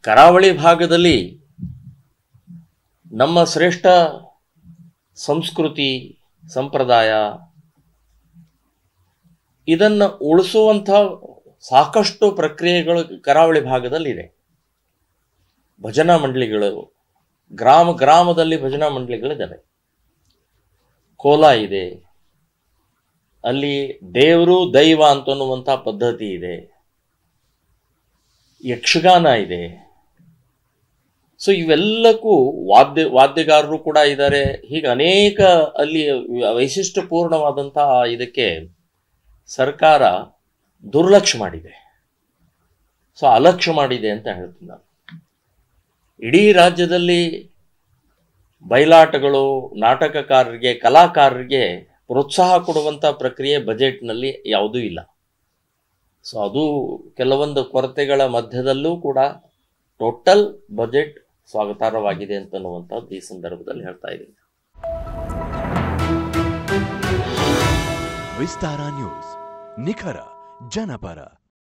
ಕರಾವಳಿ ಭಾಗದಲ್ಲಿ ನಮ್ಮ ಶ್ರೇಷ್ಠ ಸಂಸ್ಕೃತಿ ಸಂಪ್ರದಾಯ ಇದನ್ನು ಉಳಿಸುವಂಥ ಸಾಕಷ್ಟು ಪ್ರಕ್ರಿಯೆಗಳು ಕರಾವಳಿ ಭಾಗದಲ್ಲಿದೆ ಭಜನಾ ಮಂಡಳಿಗಳು ಗ್ರಾಮ ಗ್ರಾಮದಲ್ಲಿ ಭಜನಾ ಮಂಡಳಿಗಳಿದ್ದಾವೆ ಕೋಲ ಇದೆ ಅಲ್ಲಿ ದೇವರು ದೈವ ಅಂತನ್ನುವಂಥ ಪದ್ಧತಿ ಇದೆ ಯಕ್ಷಗಾನ ಇದೆ ಸೊ ಇವೆಲ್ಲಕ್ಕೂ ವಾದ್ಯ ವಾದ್ಯಗಾರರು ಕೂಡ ಇದ್ದಾರೆ ಹೀಗೆ ಅನೇಕ ಅಲ್ಲಿ ವೈಶಿಷ್ಟ್ಯಪೂರ್ಣವಾದಂತಹ ಇದಕ್ಕೆ ಸರ್ಕಾರ ದುರ್ಲಕ್ಷ್ಯ ಮಾಡಿದೆ ಸೊ ಅಲಕ್ಷ್ಯ ಮಾಡಿದೆ ಅಂತ ಹೇಳ್ತೀನಿ ನಾನು ಇಡೀ ರಾಜ್ಯದಲ್ಲಿ ಬಯಲಾಟಗಳು ನಾಟಕಕಾರರಿಗೆ ಕಲಾಕಾರರಿಗೆ ಪ್ರೋತ್ಸಾಹ ಕೊಡುವಂಥ ಪ್ರಕ್ರಿಯೆ ಬಜೆಟ್ನಲ್ಲಿ ಯಾವುದೂ ಇಲ್ಲ ಸೊ ಅದು ಕೆಲವೊಂದು ಕೊರತೆಗಳ ಮಧ್ಯದಲ್ಲೂ ಕೂಡ ಟೋಟಲ್ ಬಜೆಟ್ ಸ್ವಾಗತಾರ್ಹವಾಗಿದೆ ಅಂತನ್ನುವಂಥದ್ದು ಈ ಸಂದರ್ಭದಲ್ಲಿ ಹೇಳ್ತಾ ಇದ್ದೀನಿ ವಿಸ್ತಾರ ನ್ಯೂಸ್ ನಿಖರ ಜನಪರ